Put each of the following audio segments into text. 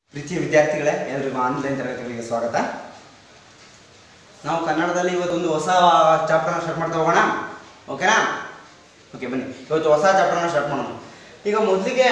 ಪ್ರೀತಿಯ ವಿದ್ಯಾರ್ಥಿಗಳೇ ಎಲ್ರಿಗೂ ಆನ್ಲೈನ್ ತರಗತಿಗಳಿಗೆ ಸ್ವಾಗತ ನಾವು ಕನ್ನಡದಲ್ಲಿ ಇವತ್ತೊಂದು ಹೊಸ ಚಾಪ್ಟರ್ನ ಸ್ಟಾರ್ಟ್ ಮಾಡ್ತಾ ಹೋಗೋಣ ಓಕೆನಾ ಓಕೆ ಬನ್ನಿ ಇವತ್ತು ಹೊಸ ಚಾಪ್ಟರ್ನ ಸ್ಟಾರ್ಟ್ ಮಾಡೋಣ ಈಗ ಮೊದಲಿಗೆ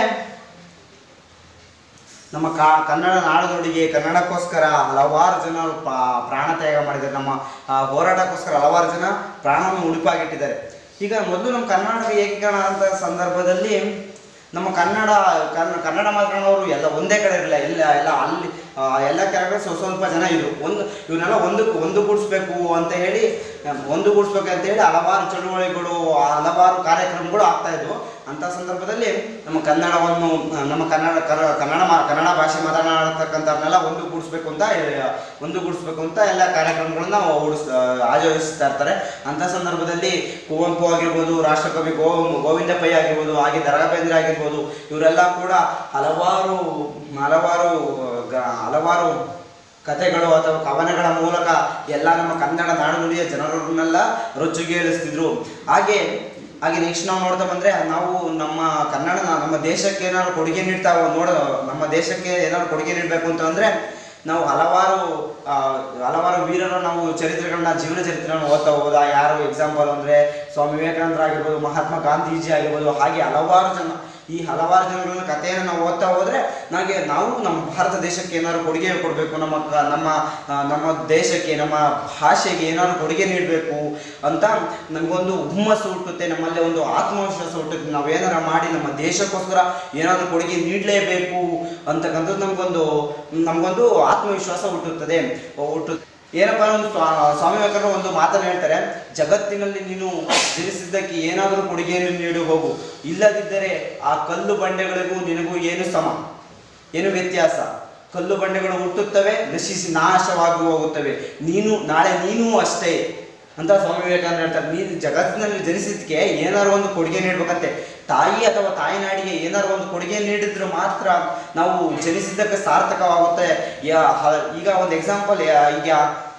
ನಮ್ಮ ಕಾ ಕನ್ನಡ ನಾಡುನುಡಿಗೆ ಕನ್ನಡಕ್ಕೋಸ್ಕರ ಹಲವಾರು ಜನರು ಪ- ಪ್ರಾಣ ತ್ಯಾಗ ಮಾಡಿದ್ದಾರೆ ನಮ್ಮ ಆ, ಹೋರಾಟಕ್ಕೋಸ್ಕರ ಹಲವಾರು ಜನ ಪ್ರಾಣವನ್ನು ಉಳಿಪಾಗಿಟ್ಟಿದ್ದಾರೆ ಈಗ ಮೊದಲು ನಮ್ಮ ಕರ್ನಾಟಕ ಏಕೀಕರಣ ಅಂತ ಸಂದರ್ಭದಲ್ಲಿ ನಮ್ಮ ಕನ್ನಡ ಕನ್ನ- ಕನ್ನಡ ಮಾತನಾಡೋರು ಎಲ್ಲ ಒಂದೇ ಕಡೆ ಇರಲಿಲ್ಲ ಎಲ್ಲ ಎಲ್ಲ ಅಲ್ಲಿ ಆ, ಎಲ್ಲ ಕೆಳಗಡೆ ಸ್ವಲ್ಪ ಸ್ವಲ್ಪ ಜನ ಇದ್ರು ಒಂದು ಇವನ್ನೆಲ್ಲ ಒಂದು ಒಂದುಗೂಡಿಸ್ಬೇಕು ಅಂತ ಹೇಳಿ ಆ, ಒಂದುಗೂಡಿಸ್ಬೇಕು ಅಂತ ಹೇಳಿ ಹಲವಾರು ಚಳುವಳಿಗಳು ಹಲವಾರು ಕಾರ್ಯಕ್ರಮಗಳು ಆಗ್ತಾ ಇದ್ವು ಅಂತ ಸಂದರ್ಭದಲ್ಲಿ ನಮ್ಮ ಕನ್ನಡವನ್ನು ಆ, ನಮ್ಮ ಕನ್ನಡ ಕರ- ಕನ್ನಡ ಮಾ- ಕನ್ನಡ ಭಾಷೆ ಮಾತನಾಡತಕ್ಕಂಥವ್ರನ್ನೆಲ್ಲ ಒಂದುಗೂಡಿಸ್ಬೇಕು ಅಂತ ಆ, ಒಂದುಗೂಡಿಸ್ಬೇಕು ಅಂತ ಎಲ್ಲ ಕಾರ್ಯಕ್ರಮಗಳನ್ನ ಓಡಿಸ್ ಆ, ಆಯೋಜಿಸ್ತಾ ಇರ್ತಾರೆ ಅಂತ ಸಂದರ್ಭದಲ್ಲಿ ಕುವೆಂಪು ಆಗಿರ್ಬೋದು ರಾಷ್ಟ್ರಕವಿ ಗೋ ಗೋವಿಂದ ಪೈ ಆಗಿರ್ಬೋದು ಹಾಗೆ ದರಾ ಬೇಂದ್ರೆ ಆಗಿರ್ಬೋದು ಇವರೆಲ್ಲ ಕೂಡ ಹಲವಾರು ಹಲವಾರು ಗ- ಹಲವಾರು ಕಥೆಗಳು ಅಥವಾ ಕವನಗಳ ಮೂಲಕ ಎಲ್ಲ ನಮ್ಮ ಕನ್ನಡ ನಾಡುನುಡಿಯ ಜನರನ್ನೆಲ್ಲ ರೊಚ್ಚುಗೇಳಿಸ್ತಿದ್ರು ಹಾಗೆ ಹಾಗೆ ನೆಕ್ಸ್ಟ್ ನಾವು ನೋಡ್ತಾ ಬಂದ್ರೆ ನಾವು ನಮ್ಮ ಕನ್ನಡ ನಮ್ಮ ದೇಶಕ್ಕೆ ಏನಾದ್ರು ಕೊಡುಗೆ ನೀಡ್ತಾ ನೋಡ ನಮ್ಮ ದೇಶಕ್ಕೆ ಏನಾದ್ರು ಕೊಡುಗೆ ನೀಡಬೇಕು ಅಂತ ಅಂದ್ರೆ ನಾವು ಹಲವಾರು ಆ, ಹಲವಾರು ವೀರರ ನಾವು ಚರಿತ್ರೆಗಳನ್ನ ಜೀವನ ಚರಿತ್ರೆಗಳನ್ನ ಓದ್ತಾ ಹೋಗೋದಾ ಯಾರು ಎಕ್ಸಾಂಪಲ್ ಅಂದ್ರೆ ಸ್ವಾಮಿ ವಿವೇಕಾನಂದ್ರ ಆಗಿರ್ಬೋದು ಮಹಾತ್ಮ ಗಾಂಧೀಜಿ ಆಗಿರ್ಬೋದು ಹಾಗೆ ಹಲವಾರು ಜನ ಈ ಹಲವಾರು ಜನಗಳ ಕಥೆಯನ್ನು ನಾವು ಓದ್ತಾ ಹೋದ್ರೆ ನನಗೆ ನಾವು ನಮ್ಮ ಭಾರತ ದೇಶಕ್ಕೆ ಏನಾದ್ರು ಕೊಡುಗೆ ಕೊಡಬೇಕು ನಮ್ಮ ಕ- ನಮ್ಮ ಆ, ನಮ್ಮ ದೇಶಕ್ಕೆ ನಮ್ಮ ಭಾಷೆಗೆ ಏನಾದ್ರು ಕೊಡುಗೆ ನೀಡಬೇಕು ಅಂತ ನಮಗೊಂದು ಹುಮ್ಮಸ್ಸು ಹುಟ್ಟುತ್ತೆ ನಮ್ಮಲ್ಲಿ ಒಂದು ಆತ್ಮವಿಶ್ವಾಸ ಹುಟ್ಟುತ್ತೆ ನಾವು ಏನಾರ ಮಾಡಿ ನಮ್ಮ ದೇಶಕ್ಕೋಸ್ಕರ ಏನಾದರೂ ಕೊಡುಗೆ ನೀಡಲೇಬೇಕು ಅಂತಕ್ಕಂಥದ್ದು ನಮಗೊಂದು ನಮಗೊಂದು ಆತ್ಮವಿಶ್ವಾಸ ಹುಟ್ಟುತ್ತದೆ ಹುಟ್ಟು ಏನಪ್ಪ ಒಂದು ಸ್ವಾ- ಸ್ವಾಮಿ ವಿವೇಕಾನಂದರು ಒಂದು ಮಾತನ್ನು ಹೇಳ್ತಾರೆ ಜಗತ್ತಿನಲ್ಲಿ ನೀನು ಜನಿಸಿದ್ದಕ್ಕೆ ಏನಾದರೂ ಕೊಡುಗೆಯನ್ನು ನೀಡು ಹೋಗು ಇಲ್ಲದಿದ್ದರೆ ಆ ಕಲ್ಲು ಬಂಡೆಗಳಿಗೂ ನಿನಗೂ ಏನು ಸಮ ಏನು ವ್ಯತ್ಯಾಸ ಕಲ್ಲು ಬಂಡೆಗಳು ಹುಟ್ಟುತ್ತವೆ ನಶಿಸಿ ನಾಶವಾಗಿ ಹೋಗುತ್ತವೆ ನೀನು ನಾಳೆ ನೀನೂ ಅಷ್ಟೇ ಅಂತ ಸ್ವಾಮಿ ವಿವೇಕಾನಂದ ಹೇಳ್ತಾರೆ ನೀನು ಜಗತ್ತಿನಲ್ಲಿ ಜನಿಸಿದ್ದಕ್ಕೆ ಏನಾದ್ರು ಒಂದು ಕೊಡುಗೆ ನೀಡ್ಬೇಕಂತೆ ತಾಯಿ ಅಥವಾ ತಾಯಿನಾಡಿಗೆ ಏನಾದ್ರು ಒಂದು ಕೊಡುಗೆ ನೀಡಿದ್ರೆ ಮಾತ್ರ ನಾವು ಜನಿಸಿದ್ದಕ್ಕೆ ಸಾರ್ಥಕವಾಗುತ್ತೆ ಯಾ- ಹ- ಈಗ ಒಂದು ಎಕ್ಸಾಂಪಲ್ ಈಗ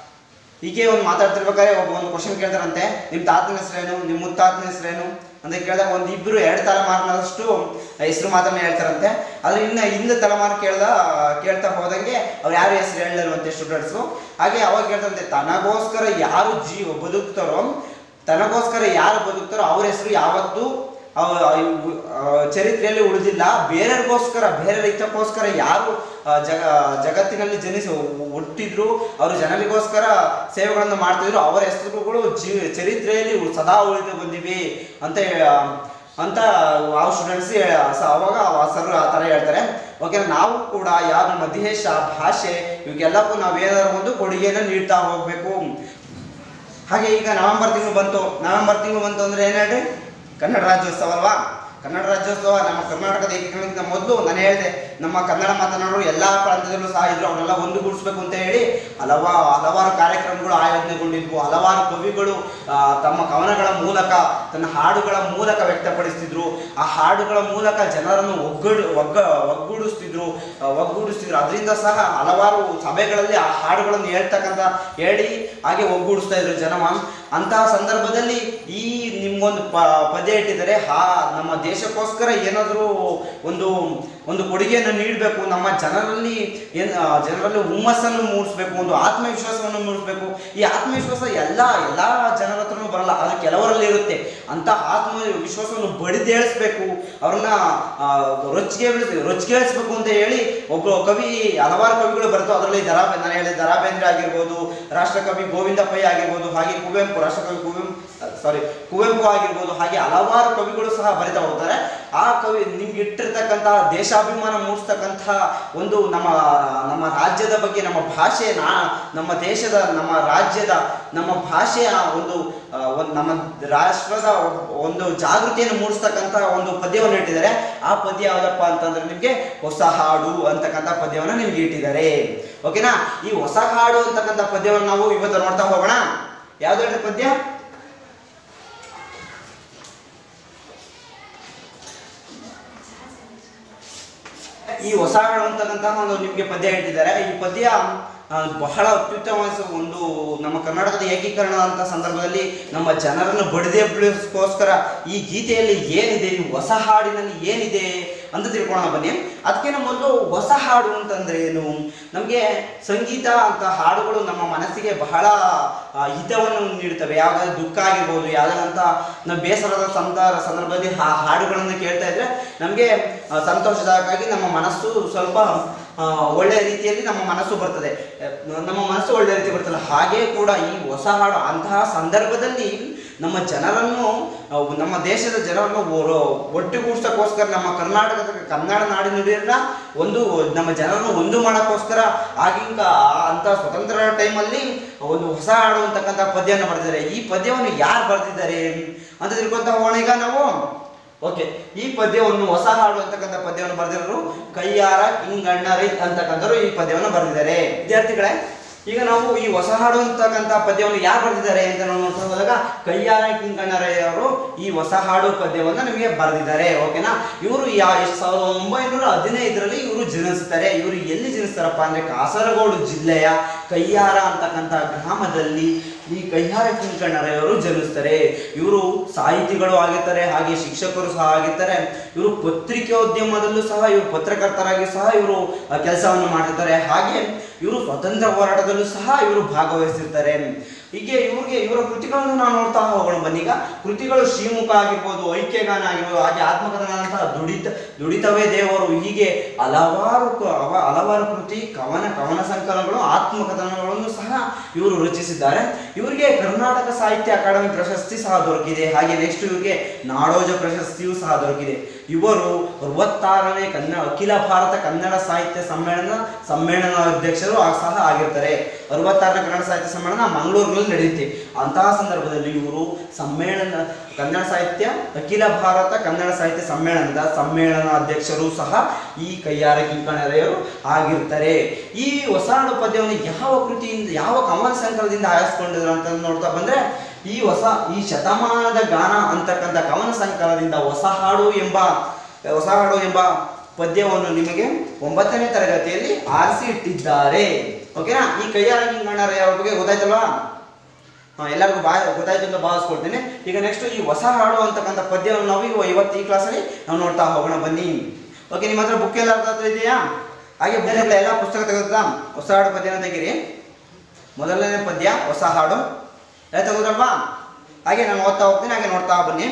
ಹೀಗೆ ಒಂದು ಮಾತಾಡ್ತಿರ್ಬೇಕಾದ್ರೆ ಒಬ್ಬ ಒಂದು ಕ್ವಶನ್ ಕೇಳ್ತಾರಂತೆ ನಿಮ್ಮ ತಾತನ ಹೆಸರೇನು ನಿಮ್ಮ ಮುತ್ತಾತನ ಹೆಸರೇನು ಅಂತ ಕೇಳಿದಾಗ ಒಂದು ಇಬ್ಬರು ಎರಡು ತಲೆಮಾರಿನಷ್ಟು ಹೆಸರು ಮಾತನ್ನ ಹೇಳ್ತಾರಂತೆ ಆದ್ರೆ ಇನ್ನು ಹಿಂದೆ ತಲೆಮಾರು ಕೇಳ್ದ ಕೇಳ್ತಾ ಹೋದಂಗೆ ಅವ್ರು ಯಾರು ಹೆಸರು ಹೇಳಲ್ವಂತೆ ಸ್ಟೂಡೆಂಟ್ಸು ಹಾಗೆ ಅವಾಗ ಕೇಳ್ತಾರಂತೆ ತನಗೋಸ್ಕರ ಯಾರು ಜೀವ ಬದುಕ್ತಾರೋ ತನಗೋಸ್ಕರ ಯಾರು ಬದುಕ್ತಾರೋ ಅವ್ರ ಹೆಸರು ಯಾವತ್ತೂ ಅವ- ಇವ್- ಆ, ಚರಿತ್ರೆಯಲ್ಲಿ ಉಳಿದಿಲ್ಲ ಬೇರೆಯವ್ರಿಗೋಸ್ಕರ ಬೇರೆ ಹಿತಕ್ಕೋಸ್ಕರ ಯಾರು ಆ, ಜಗ ಜಗತ್ತಿನಲ್ಲಿ ಜನಿಸಿ ಹುಟ್ಟಿದ್ರು ಅವರು ಜನರಿಗೋಸ್ಕರ ಸೇವೆಗಳನ್ನು ಮಾಡ್ತಿದ್ರು ಅವರ ಹೆಸರುಗಳು ಜೀ ಚರಿತ್ರೆಯಲ್ಲಿ ಉಳ್- ಸದಾ ಉಳಿದು ಬಂದಿವೆ ಅಂತ ಆ, ಅಂತ ಆ ಸ್ಟೂಡೆಂಟ್ಸ್ ಅವಾಗ ಆ ಸರ್ ಆ ಥರ ಹೇಳ್ತಾರೆ ಓಕೆ ನಾವು ಕೂಡ ಯಾವ ನಮ್ಮ ದೇಶ ಭಾಷೆ ಇವಕ್ಕೆಲ್ಲಕ್ಕೂ ನಾವೇನಾದ್ರು ಒಂದು ಕೊಡುಗೆಯನ್ನು ನೀಡ್ತಾ ಹೋಗ್ಬೇಕು ಹಾಗೆ ಈಗ ನವೆಂಬರ್ ತಿಂಗಳು ಬಂತು ನವೆಂಬರ್ ತಿಂಗಳು ಬಂತು ಅಂದ್ರೆ ಏನ್ ಹೇಳ್ರಿ ಕನ್ನಡ ರಾಜ್ಯೋತ್ಸವ ಅಲ್ವಾ ಕನ್ನಡ ರಾಜ್ಯೋತ್ಸವ ನಮ್ಮ ಕರ್ನಾಟಕದ ಏಕೀಕರಣಕ್ಕಿಂತ ಮೊದಲು ನಾನು ಹೇಳಿದೆ ನಮ್ಮ ಕನ್ನಡ ಮಾತನಾಡೋರು ಎಲ್ಲಾ ಪ್ರಾಂತ್ಯದಲ್ಲೂ ಸಹ ಇದ್ರು ಅವನ್ನೆಲ್ಲ ಒಂದುಗೂಡಿಸ್ಬೇಕು ಅಂತ ಹೇಳಿ ಹಲವಾ ಹಲವಾರು ಕಾರ್ಯಕ್ರಮಗಳು ಆಯೋಜನೆಗೊಂಡಿದ್ವು ಹಲವಾರು ಕವಿಗಳು ಆ, ತಮ್ಮ ಕವನಗಳ ಮೂಲಕ ತನ್ನ ಹಾಡುಗಳ ಮೂಲಕ ವ್ಯಕ್ತಪಡಿಸ್ತಿದ್ರು ಆ ಹಾಡುಗಳ ಮೂಲಕ ಜನರನ್ನು ಒಗ್ಗಡು ಒಗ್ಗ ಒಗ್ಗೂಡಿಸ್ತಿದ್ರು ಆ, ಒಗ್ಗೂಡಿಸ್ತಿದ್ರು ಅದರಿಂದ ಸಹ ಹಲವಾರು ಸಭೆಗಳಲ್ಲಿ ಆ ಹಾಡುಗಳನ್ನು ಹೇಳ್ತಕ್ಕಂಥ ಹೇಳಿ ಹಾಗೆ ಒಗ್ಗೂಡಿಸ್ತಾ ಇದ್ರು ಜನವ ಅಂತಹ ಸಂದರ್ಭದಲ್ಲಿ ಈ ನಿಮ್ಗೊಂದು ಪ ಪದ್ಯ ಇಟ್ಟಿದ್ದಾರೆ ಹಾ ನಮ್ಮ ದೇಶಕ್ಕೋಸ್ಕರ ಏನಾದರೂ ಒಂದು ಒಂದು ಕೊಡುಗೆಯನ್ನು ನೀಡಬೇಕು ನಮ್ಮ ಜನರಲ್ಲಿ ಏನ್ ಆ, ಜನರಲ್ಲಿ ಹುಮ್ಮಸ್ಸನ್ನು ಮೂಡಿಸ್ಬೇಕು ಒಂದು ಆತ್ಮವಿಶ್ವಾಸವನ್ನು ಮೂಡಿಸ್ಬೇಕು ಈ ಆತ್ಮವಿಶ್ವಾಸ ಎಲ್ಲ ಎಲ್ಲ ಜನರ ಹತ್ರನೂ ಬರಲ್ಲ ಅದು ಕೆಲವರಲ್ಲಿ ಇರುತ್ತೆ ಅಂತ ಆತ್ಮವಿಶ್ವಾಸವನ್ನು ಬಡಿದೇಳಿಸ್ಬೇಕು ಅವ್ರನ್ನ ಆ, ರೊಚ್ಚಿಗೆ ಬೀಳಿಸ್ ರೊಚ್ಚಿಗೇಳಿಸ್ಬೇಕು ಅಂತ ಹೇಳಿ ಒಬ್ಬ ಕವಿ ಹಲವಾರು ಕವಿಗಳು ಬರ್ತಾವೆ ಅದರಲ್ಲಿ ದರಾ ನಾನು ಹೇಳಿದ ದರಾ ಬೇಂದ್ರೆ ಆಗಿರ್ಬೋದು ರಾಷ್ಟ್ರಕವಿ ಗೋವಿಂದ ಪೈ ಆಗಿರ್ಬೋದು ಹಾಗೆ ಕುವೆಂಪು ರಾಷ್ಟ್ರಕವಿ ಕುವೆಂಪು ಸಾರಿ ಕುವೆಂಪು ಆಗಿರ್ಬೋದು ಹಾಗೆ ಹಲವಾರು ಕವಿಗಳು ಸಹ ಬರಿತಾ ಹೋಗ್ತಾರೆ ಆ ಕವಿ ನಿಮ್ಗೆ ಇಟ್ಟಿರ್ತಕ್ಕಂತಹ ದೇಶಾಭಿಮಾನ ಮೂಡಿಸ್ತಕ್ಕಂತಹ ಒಂದು ನಮ್ಮ ನಮ್ಮ ರಾಜ್ಯದ ಬಗ್ಗೆ ನಮ್ಮ ಭಾಷೆ ನಾ ನಮ್ಮ ದೇಶದ ನಮ್ಮ ರಾಜ್ಯದ ನಮ್ಮ ಭಾಷೆಯ ಒಂದು ಆ, ಒಂದು ನಮ್ಮ ರಾಷ್ಟ್ರದ ಒಂದು ಜಾಗೃತಿಯನ್ನು ಮೂಡಿಸ್ತಕ್ಕಂತಹ ಒಂದು ಪದ್ಯವನ್ನು ಇಟ್ಟಿದ್ದಾರೆ ಆ ಪದ್ಯ ಯಾವುದಪ್ಪ ಅಂತಂದ್ರೆ ನಿಮಗೆ ಹೊಸ ಹಾಡು ಅಂತಕ್ಕಂಥ ಪದ್ಯವನ್ನು ನಿಮ್ಗೆ ಇಟ್ಟಿದ್ದಾರೆ ಓಕೆನಾ ಈ ಹೊಸ ಹಾಡು ಅಂತಕ್ಕಂಥ ಪದ್ಯವನ್ನು ನಾವು ಇವತ್ತು ನೋಡ್ತಾ ಹೋಗೋಣ ಯಾವ್ದು ಹೇಳ್ರಿ ಪದ್ಯ ಈ ಹೊಸ ಹಾಡು ಅಂತಕ್ಕಂತಹ ಒಂದು ನಿಮಗೆ ಪದ್ಯ ಇಟ್ಟಿದ್ದಾರೆ ಈ ಪದ್ಯ ಆ, ಬಹಳ ಅತ್ಯುತ್ತಮವಾದ ಒಂದು ನಮ್ಮ ಕರ್ನಾಟಕದ ಏಕೀಕರಣ ಅಂತ ಸಂದರ್ಭದಲ್ಲಿ ನಮ್ಮ ಜನರನ್ನು ಬಡಿದೆ ಬೀಳಿಸ್ಕೋಸ್ಕರ ಈ ಗೀತೆಯಲ್ಲಿ ಏನಿದೆ ಈ ಹೊಸ ಹಾಡಿನಲ್ಲಿ ಏನಿದೆ ಅಂತ ತಿಳ್ಕೊಳ್ಳೋಣ ಬನ್ನಿ ಅದಕ್ಕಿಂತ ಮೊದಲು ಹೊಸ ಹಾಡು ಅಂತಂದ್ರೆ ಏನು ನಮಗೆ ಸಂಗೀತ ಅಂತ ಹಾಡುಗಳು ನಮ್ಮ ಮನಸ್ಸಿಗೆ ಬಹಳ ಆ, ಹಿತವನ್ನು ನೀಡುತ್ತವೆ ಯಾವ್ದಾದ್ರು ದುಃಖ ಆಗಿರ್ಬೋದು ಯಾವ್ದಾದಂತ ನಾವು ಬೇಸರದ ಸಂದರ್ಭ ಸಂದರ್ಭದಲ್ಲಿ ಆ ಹಾಡುಗಳನ್ನು ಕೇಳ್ತಾ ಇದ್ರೆ ನಮಗೆ ಸಂತೋಷದಾಯಕವಾಗಿ ನಮ್ಮ ಮನಸ್ಸು ಸ್ವಲ್ಪ ಆ, ಒಳ್ಳೆಯ ರೀತಿಯಲ್ಲಿ ನಮ್ಮ ಮನಸ್ಸು ಬರ್ತದೆ ಅಹ್, ನಮ್ಮ ಮನಸ್ಸು ಒಳ್ಳೆಯ ರೀತಿ ಬರ್ತದೆ ಹಾಗೆ ಕೂಡ ಈ ಹೊಸ ಹಾಡು ಅಂತಹ ಸಂದರ್ಭದಲ್ಲಿ ನಮ್ಮ ಜನರನ್ನು ಅಹ್, ನಮ್ಮ ದೇಶದ ಜನರನ್ನು ಒ- ಒಟ್ಟುಗೂಡ್ಸಕ್ಕೋಸ್ಕರ ನಮ್ಮ ಕರ್ನಾಟಕದ ಕನ್ನಡ ನಾಡಿನುಡಿಯನ್ನ ಒಂದು ನಮ್ಮ ಜನರನ್ನು ಒಂದು ಮಾಡೋಕ್ಕೋಸ್ಕರ ಆಗಿನ ಅಂತ ಸ್ವತಂತ್ರ ಟೈಮಲ್ಲಿ ಒಂದು ಹೊಸ ಹಾಡು ಅಂತಕ್ಕಂಥ ಪದ್ಯವನ್ನು ಬರೆದಿದ್ದಾರೆ ಈ ಪದ್ಯವನ್ನು ಯಾರು ಬರೆದಿದ್ದಾರೆ ಅಂತ ತಿಳ್ಕೊಂತ ಹೋಗೋಣ ಈಗ ನಾವು ಓಕೆ ಈ ಪದ್ಯವನ್ನು ಹೊಸ ಹಾಡು ಅಂತಕ್ಕಂಥ ಪದ್ಯವನ್ನು ಬರೆದಿರೋರು ಕೈಯಾರ ಕಿಂಗಣ್ಣರೈ ಅಂತಕ್ಕಂಥವ್ರು ಈ ಪದ್ಯವನ್ನು ಬರೆದಿದ್ದಾರೆ ವಿದ್ಯಾರ್ಥಿಗಳೇ ಈಗ ನಾವು ಈ ಹೊಸ ಹಾಡು ಅಂತಕ್ಕಂಥ ಪದ್ಯವನ್ನು ಯಾರು ಬರೆದಿದ್ದಾರೆ ಅಂತ ನಾವು ನೋಡ್ತಾ ಹೋದಾಗ ಕೈಯಾರ ಕಿಂಗಣ್ಣರೈ ಅವರು ಈ ಹೊಸ ಹಾಡು ಪದ್ಯವನ್ನು ನಮಗೆ ಬರೆದಿದ್ದಾರೆ ಓಕೆನಾ ಇವರು ಯಾ ಎಷ್ಟ್ ಸಾವಿರದ ಒಂಬೈನೂರ ಹದಿನೈದರಲ್ಲಿ ಇವರು ಜನಿಸ್ತಾರೆ ಇವರು ಎಲ್ಲಿ ಜನಿಸ್ತಾರಪ್ಪ ಅಂದ್ರೆ ಕಾಸರಗೋಡು ಜಿಲ್ಲೆಯ ಕೈಯಾರ ಅಂತಕ್ಕಂಥ ಗ್ರಾಮದಲ್ಲಿ ಈ ಕೈಯಾರ ಕಿಂಕಣ್ಣರವರು ಜನಿಸ್ತಾರೆ ಇವರು ಸಾಹಿತಿಗಳು ಆಗಿರ್ತಾರೆ ಹಾಗೆ ಶಿಕ್ಷಕರು ಸಹ ಆಗಿರ್ತಾರೆ ಇವರು ಪತ್ರಿಕೋದ್ಯಮದಲ್ಲೂ ಸಹ ಇವರು ಪತ್ರಕರ್ತರಾಗಿ ಸಹ ಇವರು ಕೆಲಸವನ್ನು ಮಾಡಿರ್ತಾರೆ ಹಾಗೆ ಇವರು ಸ್ವತಂತ್ರ ಹೋರಾಟದಲ್ಲೂ ಸಹ ಇವರು ಭಾಗವಹಿಸಿರ್ತಾರೆ ಹೀಗೆ ಇವ್ರಿಗೆ ಇವರ ಕೃತಿಗಳನ್ನು ನಾವು ನೋಡ್ತಾ ಹೋಗೋಣ ಬನ್ನೀಗ ಕೃತಿಗಳು ಶ್ರೀಮುಖ ಆಗಿರ್ಬೋದು ಐಕ್ಯಗಾನ ಆಗಿರ್ಬೋದು ಹಾಗೆ ಆತ್ಮಕಥನಂತಹ ದುಡಿತ ದುಡಿತವೇ ದೇವರು ಹೀಗೆ ಹಲವಾರು ಕ- ಅವ- ಹಲವಾರು ಕೃತಿ ಕವನ ಕವನ ಸಂಕಲನಗಳು ಆತ್ಮಕಥನಗಳನ್ನು ಸಹ ಇವರು ರಚಿಸಿದ್ದಾರೆ ಇವರಿಗೆ ಕರ್ನಾಟಕ ಸಾಹಿತ್ಯ ಅಕಾಡೆಮಿ ಪ್ರಶಸ್ತಿ ಸಹ ದೊರಕಿದೆ ಹಾಗೆ ನೆಕ್ಸ್ಟ್ ಇವರಿಗೆ ನಾಡೋಜ ಪ್ರಶಸ್ತಿಯೂ ಸಹ ದೊರಕಿದೆ ಇವರು ಅರವತ್ತಾರನೇ ಕನ್ನಡ ಅಖಿಲ ಭಾರತ ಕನ್ನಡ ಸಾಹಿತ್ಯ ಸಮ್ಮೇಳನ ಸಮ್ಮೇಳನ ಅಧ್ಯಕ್ಷರು ಆ- ಸಹ ಆಗಿರ್ತಾರೆ ಅರವತ್ತಾರನೇ ಕನ್ನಡ ಸಾಹಿತ್ಯ ಸಮ್ಮೇಳನ ಮಂಗಳೂರಿನಲ್ಲಿ ನಡೆಯುತ್ತೆ ಅಂತಹ ಸಂದರ್ಭದಲ್ಲಿ ಇವರು ಸಮ್ಮೇಳನ ಕನ್ನಡ ಸಾಹಿತ್ಯ ಅಖಿಲ ಭಾರತ ಕನ್ನಡ ಸಾಹಿತ್ಯ ಸಮ್ಮೇಳನದ ಸಮ್ಮೇಳನ ಅಧ್ಯಕ್ಷರು ಸಹ ಈ ಕೈಯಾರ ಕಿಂಕಣರೆಯರು ಆಗಿರ್ತಾರೆ ಈ ಹೊಸ ಹಾಡು ಪದ್ಯವನ್ನು ಯಾವ ಕೃತಿಯಿಂದ ಯಾವ ಕವನ ಸಂಕಲನದಿಂದ ಆರಿಸ್ಕೊಂಡಿದ್ರು ಅಂತ ನೋಡ್ತಾ ಬಂದ್ರೆ ಈ ಹೊಸ ಈ ಶತಮಾನದ ಗಾನ ಅಂತಕ್ಕಂಥ ಕವನ ಸಂಕಲನದಿಂದ ಹೊಸ ಹಾಡು ಎಂಬ ಹೊಸ ಹಾಡು ಎಂಬ ಪದ್ಯವನ್ನು ನಿಮಗೆ ಒಂಬತ್ತನೇ ತರಗತಿಯಲ್ಲಿ ಆರಿಸಿ ಇಟ್ಟಿದ್ದಾರೆ ಓಕೆನಾ ಈ ಕೈಯಾರ ಕಿಂಕಣ್ಣರಯ್ಯ ಅವ್ರ ಬಗ್ಗೆ ಗೊತ್ತಾಯ್ತಲ್ವಾ ಹಾ, ಎಲ್ಲರಿಗೂ ಬಾ ಗೊತ್ತಾಯ್ತು ಅಂತ ಭಾವಿಸ್ಕೊಳ್ತೀನಿ ಈಗ ನೆಕ್ಸ್ಟ್ ಈ ಹೊಸ ಹಾಡು ಅಂತಕ್ಕಂಥ ಪದ್ಯವನ್ನು ನಾವು ಇವ- ಇವತ್ತು ಈ ಕ್ಲಾಸಲ್ಲಿ ನಾವು ನೋಡ್ತಾ ಹೋಗೋಣ ಬನ್ನಿ ಓಕೆ ನಿಮ್ಮ ಹತ್ರ ಬುಕ್ ಎಲ್ಲ ಅರ್ಥ ಆಗ್ತಾ ಇದೆಯಾ ಹಾಗೆ ಬೇರೆ ಎಲ್ಲ ಪುಸ್ತಕ ತೆಗೆದುತ್ತಾ ಹೊಸ ಹಾಡು ಪದ್ಯನ ತೆಗೀರಿ ಮೊದಲನೇ ಪದ್ಯ ಹೊಸ ಹಾಡು ಎಲ್ಲ ತೆಗೆದ್ರಲ್ವಾ ಹಾಗೆ ನಾನು ಓದ್ತಾ ಹೋಗ್ತೀನಿ ಹಾಗೆ ನೋಡ್ತಾ ಬನ್ನಿ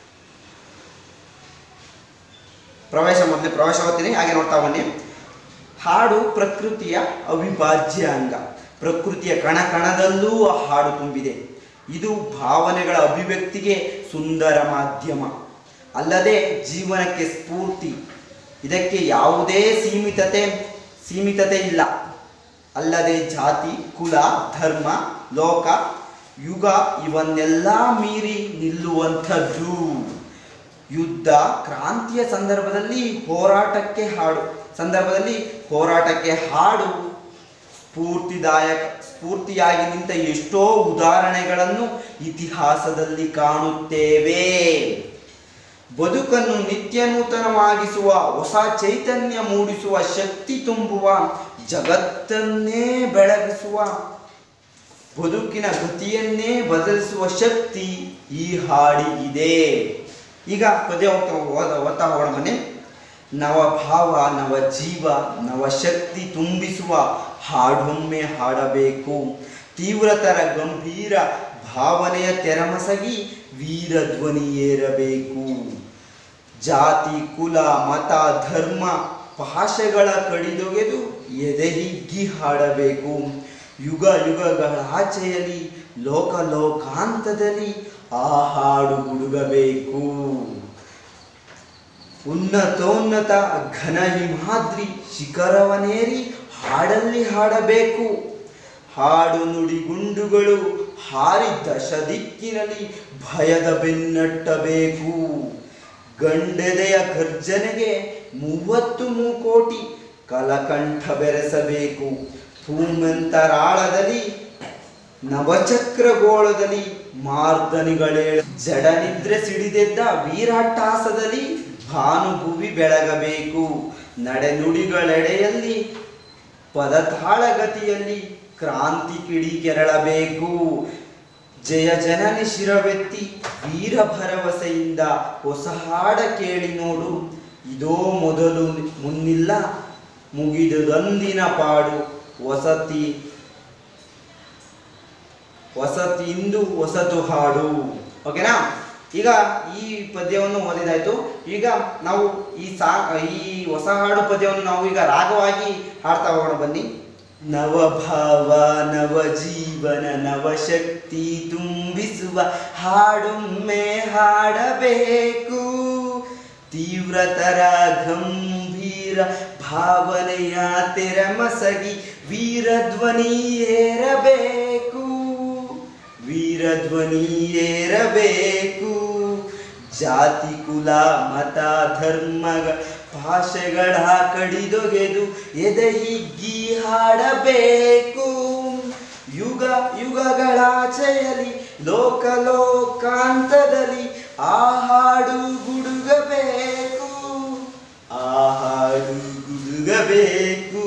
ಪ್ರವೇಶ ಮೊದಲೇ ಪ್ರವೇಶ ಓದ್ತೀನಿ ಹಾಗೆ ನೋಡ್ತಾ ಬನ್ನಿ ಹಾಡು ಪ್ರಕೃತಿಯ ಅವಿಭಾಜ್ಯ ಅಂಗ ಪ್ರಕೃತಿಯ ಕಣ ಕಣದಲ್ಲೂ ಆ ಹಾಡು ತುಂಬಿದೆ ಇದು ಭಾವನೆಗಳ ಅಭಿವ್ಯಕ್ತಿಗೆ ಸುಂದರ ಮಾಧ್ಯಮ ಅಲ್ಲದೆ ಜೀವನಕ್ಕೆ ಸ್ಫೂರ್ತಿ ಇದಕ್ಕೆ ಯಾವುದೇ ಸೀಮಿತತೆ ಸೀಮಿತತೆ ಇಲ್ಲ ಅಲ್ಲದೆ ಜಾತಿ ಕುಲ ಧರ್ಮ ಲೋಕ ಯುಗ ಇವನ್ನೆಲ್ಲ ಮೀರಿ ನಿಲ್ಲುವಂಥದ್ದು ಯುದ್ಧ ಕ್ರಾಂತಿಯ ಸಂದರ್ಭದಲ್ಲಿ ಹೋರಾಟಕ್ಕೆ ಹಾಡು ಸಂದರ್ಭದಲ್ಲಿ ಹೋರಾಟಕ್ಕೆ ಹಾಡು ಸ್ಫೂರ್ತಿದಾಯಕ ಸ್ಫೂರ್ತಿಯಾಗಿ ನಿಂತ ಎಷ್ಟೋ ಉದಾಹರಣೆಗಳನ್ನು ಇತಿಹಾಸದಲ್ಲಿ ಕಾಣುತ್ತೇವೆ ಬದುಕನ್ನು ನಿತ್ಯ ನೂತನವಾಗಿಸುವ ಹೊಸ ಚೈತನ್ಯ ಮೂಡಿಸುವ ಶಕ್ತಿ ತುಂಬುವ ಜಗತ್ತನ್ನೇ ಬೆಳಗಿಸುವ ಬದುಕಿನ ಗತಿಯನ್ನೇ ಬದಲಿಸುವ ಶಕ್ತಿ ಈ ಹಾಡಿಗಿದೆ ಈಗ ಪದ್ಯ ಹೋಗ್ತಾ ಓದ- ಓದ್ತಾ ಹೋಗೋಣ ಬನ್ನಿ ನವ ಭಾವ ನವ ಜೀವ ನವ ಶಕ್ತಿ ತುಂಬಿಸುವ ಹಾಡೊಮ್ಮೆ ಹಾಡಬೇಕು ತೀವ್ರತರ ಗಂಭೀರ ಭಾವನೆಯ ತೆರಮಸಗಿ ವೀರ ಧ್ವನಿ ಏರಬೇಕು ಜಾತಿ ಕುಲ ಮತ ಧರ್ಮ ಭಾಷೆಗಳ ಕಡಿದೊಗೆದು ಎದೆ ಹಿಗ್ಗಿ ಹಾಡಬೇಕು ಯುಗ ಯುಗಗಳ ಆಚೆಯಲ್ಲಿ ಲೋಕ ಲೋಕಾಂತದಲ್ಲಿ ಆ ಹಾಡು ಗುಡುಗಬೇಕು ಉನ್ನತೋನ್ನತ ಘನ ಹಿಮಾದ್ರಿ ಶಿಖರವನೇರಿ ಹಾಡಲ್ಲಿ ಹಾಡಬೇಕು ಹಾಡು ನುಡಿ ಗುಂಡುಗಳು ಹಾರಿ ದಶ ದಿಕ್ಕಿನಲ್ಲಿ ಭಯದ ಬೆನ್ನಟ್ಟಬೇಕು ಗಂಡೆದೆಯ ಗರ್ಜನೆಗೆ ಮೂವತ್ತು ಮೂಕೋಟಿ ಕಲಕಂಠ ಬೆರೆಸಬೇಕು ಭೂಮಂತರಾಳದಲ್ಲಿ ನವಚಕ್ರಗೋಳದಲ್ಲಿ ಮಾರ್ದನಿಗಳೇಳ ಜಡನಿದ್ರೆ ಸಿಡಿದೆದ್ದ ವೀರಾಟ್ಟಾಸದಲ್ಲಿ ಭಾನುಭುವಿ ಬೆಳಗಬೇಕು ನಡೆನುಡಿಗಳೆಡೆಯಲ್ಲಿ ಪದತಾಳಗತಿಯಲ್ಲಿ ಕ್ರಾಂತಿ ಕಿಡಿ ಕೆರಳಬೇಕು ಜಯ ಜನನಿ ಶಿರವೆತ್ತಿ ವೀರ ಭರವಸೆಯಿಂದ ಹೊಸ ಹಾಡ ಕೇಳಿ ನೋಡು ಇದೋ ಮೊದಲು ಮುನ್ನಿಲ್ಲ ಮುಗಿದುದಂದಿನ ಪಾಡು ವಸತಿ ವಸತಿಂದು ಹೊಸತು ಹಾಡು ಓಕೆನಾ ಈಗ ಈ ಪದ್ಯವನ್ನು ಓದಿದಾಯ್ತು ಈಗ ನಾವು ಈ ಸಾ ಈ ಹೊಸ ಹಾಡು ಪದ್ಯವನ್ನು ನಾವು ಈಗ ರಾಗವಾಗಿ ಹಾಡ್ತಾ ಹೋಗೋಣ ಬನ್ನಿ ನವಭಾವ ನವ ಜೀವನ ನವಶಕ್ತಿ ತುಂಬಿಸುವ ಹಾಡೊಮ್ಮೆ ಹಾಡಬೇಕು ತೀವ್ರತರ ಗಂಭೀರ ಭಾವನೆಯ ತೆರಮಸಗಿ ವೀರಧ್ವನಿ ಏರಬೇಕು ವೀರಧ್ವನಿ ಏರಬೇಕು ಜಾತಿ ಕುಲ ಮತ ಧರ್ಮಗ ಭಾಷೆಗಳ ಕಡಿದೊಗೆದು ಎದೆ ಹಿಗ್ಗಿ ಹಾಡಬೇಕು ಯುಗ ಯುಗಗಳಾಚೆಯಲಿ ಲೋಕ ಲೋಕಾಂತದಲ್ಲಿ ಆ ಹಾಡು ಗುಡುಗಬೇಕು ಆ ಹಾಡು ಗುಡುಗಬೇಕು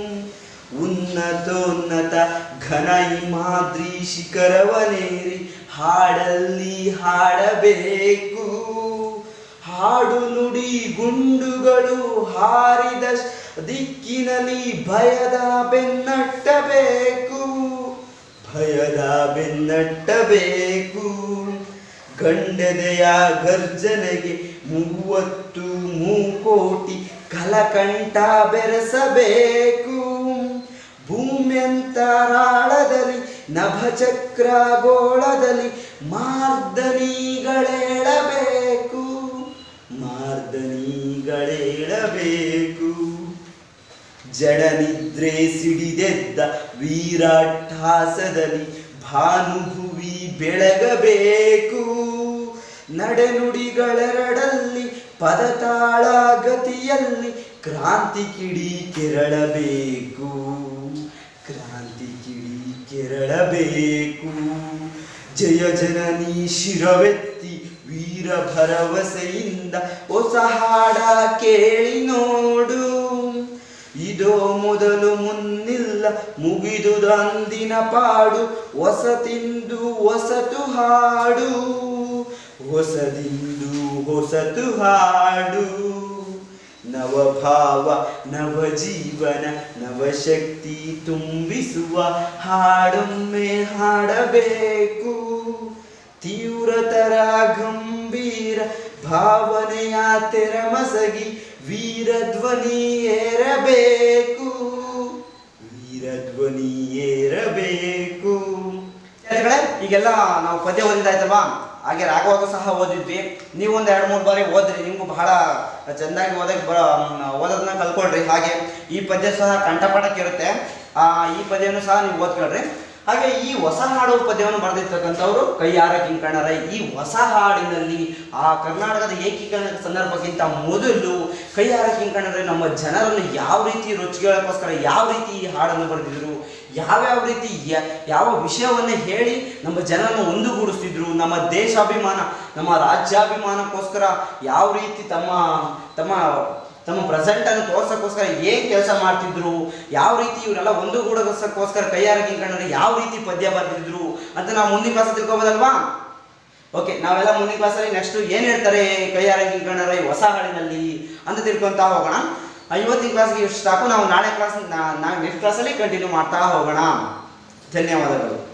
ಉನ್ನತೋನ್ನತ ಘನ ಹಿಮಾದ್ರಿ ಶಿಖರವನೇರಿ ಹಾಡಲ್ಲಿ ಹಾಡಬೇಕು ಹಾಡು ನುಡಿ ಗುಂಡುಗಳು ಹಾರಿದ ದಿಕ್ಕಿನಲ್ಲಿ ಭಯದ ಬೆನ್ನಟ್ಟಬೇಕು ಭಯದ ಬೆನ್ನಟ್ಟಬೇಕು ಗಂಡದೆಯ ಗರ್ಜನೆಗೆ ಮೂವತ್ತು ಮೂಕೋಟಿ ಕಲಕಂಠ ಬೆರೆಸಬೇಕು ಭೂಮ್ಯಂತರಾಳದಲ್ಲಿ ನಭಚಕ್ರ ಗೋಳದಲ್ಲಿ ಮಾರ್ದನಿಗಳೇಳಬೇಕು ಮಾರ್ದನಿಗಳೇಳಬೇಕು ಜಡನಿದ್ರೆ ಸಿಡಿದೆದ್ದ ವೀರಾಟ್ಟಾಸದಲ್ಲಿ ಭಾನುಭುವಿ ಬೆಳಗಬೇಕು ನಡೆನುಡಿಗಳೆರಡಲ್ಲಿ ಪದತಾಳ ಗತಿಯಲ್ಲಿ ಕ್ರಾಂತಿ ಕಿಡಿ ಕೆರಳಬೇಕು ಕ್ರಾಂತಿ ಕಿಡಿ ಕೆರಳಬೇಕು ಜಯ ಜನನಿ ಶಿರವೆತ್ತಿ ವೀರ ಭರವಸೆಯಿಂದ ಹೊಸ ಹಾಡ ಕೇಳಿ ನೋಡು ಇದೋ ಮೊದಲು ಮುನ್ನಿಲ್ಲ ಮುಗಿದುದಂದಿನ ಪಾಡು ಹೊಸತಿಂದು ಹೊಸತು ಹಾಡು ಹೊಸದಿಂದು ಹೊಸತು ಹಾಡು ನವಭಾವ ನವ ಜೀವನ ನವಶಕ್ತಿ ತುಂಬಿಸುವ ಹಾಡೊಮ್ಮೆ ಹಾಡಬೇಕು ತೀವ್ರತರ ಗಂಭೀರ ಭಾವನೆಯ ತೆರಮಸಗಿ ವೀರಧ್ವನಿ ಏರಬೇಕು ವೀರಧ್ವನಿ ಏರಬೇಕು ವಿದ್ಯಾರ್ಥಿಗಳೇ ಈಗೆಲ್ಲ ನಾವು ಪದ್ಯ ಓದಿದಾಯ್ತಲ್ವಾ ಹಾಗೆ ರಾಗವಾಗೂ ಸಹ ಓದಿದ್ವಿ ನೀವು ಒಂದು ಎರಡು ಮೂರು ಬಾರಿ ಓದ್ರಿ ನಿಮಗೂ ಬಹಳ ಚೆಂದಾಗಿ ಓದಕ್ಕೆ ಬ ಓದೋದನ್ನ ಕಲ್ಕೊಳ್ರಿ ಹಾಗೆ ಈ ಪದ್ಯ ಸಹ ಕಂಠಪಾಠಕ್ಕೆ ಇರುತ್ತೆ ಆ, ಈ ಪದ್ಯವನ್ನು ಸಹ ನೀವು ಓದ್ಕೊಳ್ರಿ ಹಾಗೆ ಈ ಹೊಸ ಹಾಡು ಪದ್ಯವನ್ನು ಬರೆದಿರ್ತಕ್ಕಂಥವ್ರು ಕೈಯಾರ ಕಿಂಕಣ್ಣರೈ ಈ ಹೊಸ ಹಾಡಿನಲ್ಲಿ ಆ ಕರ್ನಾಟಕದ ಏಕೀಕರಣ ಸಂದರ್ಭಕ್ಕಿಂತ ಮೊದಲು ಕೈಯಾರ ಕಿಂಕಣ್ಣರೈ ನಮ್ಮ ಜನರನ್ನು ಯಾವ ರೀತಿ ರುಚಿಗಳಕ್ಕೋಸ್ಕರ ಯಾವ ರೀತಿ ಈ ಹಾಡನ್ನು ಬರೆದಿದ್ರು ಯಾವ್ಯಾವ ರೀತಿ ಯ- ಯಾವ ವಿಷಯವನ್ನ ಹೇಳಿ ನಮ್ಮ ಜನರನ್ನು ಒಂದುಗೂಡಿಸ್ತಿದ್ರು ನಮ್ಮ ದೇಶಾಭಿಮಾನ ನಮ್ಮ ರಾಜ್ಯಾಭಿಮಾನಕ್ಕೋಸ್ಕರ ಯಾವ ರೀತಿ ತಮ್ಮ ತಮ್ಮ ತಮ್ಮ ಪ್ರೆಸೆಂಟ್ ಅನ್ನು ತೋರ್ಸಕ್ಕೋಸ್ಕರ ಏನ್ ಕೆಲಸ ಮಾಡ್ತಿದ್ರು ಯಾವ ರೀತಿ ಇವರೆಲ್ಲ ಒಂದುಗೂಡೋದಕ್ಕೋಸ್ಕರ ಕೈಯಾರ ಕಿಂಕಣ್ಣರು ಯಾವ ರೀತಿ ಪದ್ಯ ಬರ್ತಿದ್ರು ಅಂತ ನಾವು ಮುಂದಿನ ಕ್ಲಾಸ್ ತಿಳ್ಕೊಬೋದಲ್ವಾ ಓಕೆ ನಾವೆಲ್ಲ ಮುಂದಿನ ಕ್ಲಾಸಲ್ಲಿ ನೆಕ್ಸ್ಟ್ ಏನ್ ಹೇಳ್ತಾರೆ ಕೈಯಾರ ಕಿಂಕಣ್ಣರ ಈ ಹೊಸ ಹಾಡಿನಲ್ಲಿ ಅಂತ ತಿಳ್ಕೊಂತಾ ಹೋಗೋಣ ಆ, ಇವತ್ತಿನ ಕ್ಲಾಸ್ಗೆ ಇಷ್ಟು ಸಾಕು ನಾವು ನಾಳೆ ಕ್ಲಾಸ್ ನಾ ನೆಕ್ಸ್ಟ್ ಕ್ಲಾಸಲ್ಲಿ ಕಂಟಿನ್ಯೂ ಮಾಡ್ತಾ ಹೋಗೋಣ ಧನ್ಯವಾದಗಳು